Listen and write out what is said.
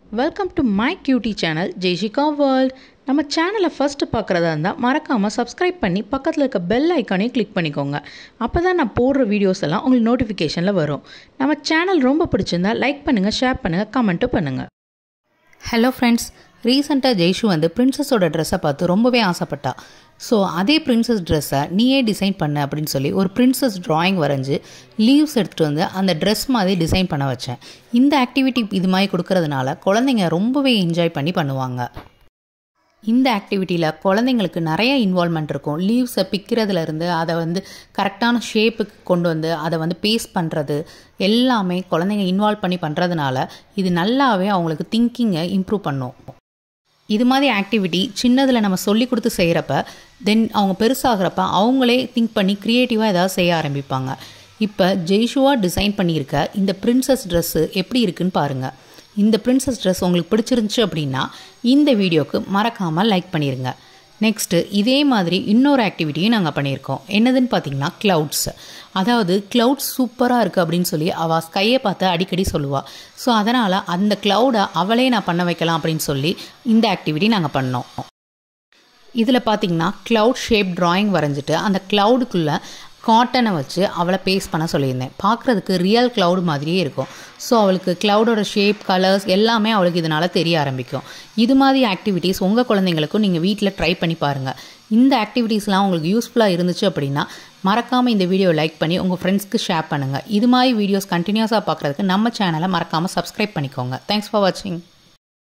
welcome to my cutie channel Jaishika world நம்ம சேனலை first பார்க்குறதா இருந்தால் மறக்காமல் சப்ஸ்கிரைப் பண்ணி பக்கத்தில் இருக்க பெல் ஐக்கானையும் கிளிக் பண்ணிக்கோங்க அப்போ தான் நான் போடுற வீடியோஸ் எல்லாம் உங்களுக்கு நோட்டிஃபிகேஷனில் வரும் நம்ம சேனல் ரொம்ப பிடிச்சிருந்தா லைக் பண்ணுங்கள் ஷேர் பண்ணுங்கள் கமெண்ட்டும் பண்ணுங்கள் ஹலோ ஃப்ரெண்ட்ஸ் ரீசெண்டாக ஜெய்ஷு வந்து பிரின்சஸோட ட்ரெஸ்ஸை பார்த்து ரொம்பவே ஆசைப்பட்டா ஸோ அதே பிரின்சஸ் ட்ரெஸ்ஸை நீயே டிசைன் பண்ண அப்படின்னு சொல்லி ஒரு பிரின்சஸ் ட்ராயிங் வரைஞ்சி லீவ்ஸ் எடுத்துகிட்டு வந்து அந்த ட்ரெஸ் மாதிரி டிசைன் பண்ண வச்சேன் இந்த ஆக்டிவிட்டி இது மாதிரி கொடுக்கறதுனால குழந்தைங்க ரொம்பவே என்ஜாய் பண்ணி பண்ணுவாங்க இந்த ஆக்டிவிட்டியில் குழந்தைங்களுக்கு நிறைய இன்வால்மெண்ட் இருக்கும் லீவ்ஸை பிக்கிறதுலேருந்து அதை வந்து கரெக்டான ஷேப்புக்கு கொண்டு வந்து அதை வந்து பேஸ்ட் பண்ணுறது எல்லாமே குழந்தைங்க இன்வால்வ் பண்ணி பண்ணுறதுனால இது நல்லாவே அவங்களுக்கு திங்கிங்கை இம்ப்ரூவ் பண்ணும் இது மாதிரி ஆக்டிவிட்டி சின்னதில் நம்ம சொல்லி கொடுத்து செய்கிறப்ப தென் அவங்க பெருசாகிறப்ப அவங்களே திங்க் பண்ணி க்ரியேட்டிவாக ஏதாவது செய்ய ஆரம்பிப்பாங்க இப்போ ஜெய்ஷுவா டிசைன் பண்ணியிருக்க இந்த பிரின்சஸ் ட்ரெஸ்ஸு எப்படி இருக்குன்னு பாருங்கள் இந்த பிரின்சஸ் ட்ரெஸ் உங்களுக்கு பிடிச்சிருந்துச்சு அப்படின்னா இந்த வீடியோக்கு மறக்காமல் லைக் பண்ணிடுங்க நெக்ஸ்ட்டு இதே மாதிரி இன்னொரு ஆக்டிவிட்டியும் நாங்கள் பண்ணியிருக்கோம் என்னதுன்னு பார்த்தீங்கன்னா க்ளவுட்ஸ் அதாவது க்ளவுட்ஸ் சூப்பராக இருக்குது அப்படின்னு சொல்லி அவள் ஸ்கையை பார்த்து அடிக்கடி சொல்லுவாள் ஸோ அதனால் அந்த க்ளவுடை அவளே நான் பண்ண வைக்கலாம் அப்படின்னு சொல்லி இந்த ஆக்டிவிட்டி நாங்கள் பண்ணோம் இதில் பார்த்தீங்கன்னா க்ளவுட் ஷேப் ட்ராயிங் வரைஞ்சிட்டு அந்த க்ளவுடுக்குள்ளே காட்டனை வச்சு அவளை பேஸ்ட் பண்ண சொல்லியிருந்தேன் பார்க்குறதுக்கு ரியல் க்ளவுட் மாதிரியே இருக்கும் ஸோ அவளுக்கு க்ளவுடோட ஷேப் கலர்ஸ் எல்லாமே அவளுக்கு இதனால் தெரிய ஆரம்பிக்கும் இது மாதிரி ஆக்டிவிட்டீஸ் உங்கள் குழந்தைங்களுக்கும் நீங்கள் வீட்டில் ட்ரை பண்ணி பாருங்கள் இந்த ஆக்டிவிட்டீஸ்லாம் உங்களுக்கு யூஸ்ஃபுல்லாக இருந்துச்சு அப்படின்னா மறக்காமல் இந்த வீடியோ லைக் பண்ணி உங்கள் ஃப்ரெண்ட்ஸ்க்கு ஷேர் பண்ணுங்கள் இது மாதிரி வீடியோஸ் கண்டினியூஸாக பார்க்குறதுக்கு நம்ம சேனலை மறக்காமல் சப்ஸ்கிரைப் பண்ணிக்கோங்க தேங்க்ஸ் ஃபார் வாட்சிங்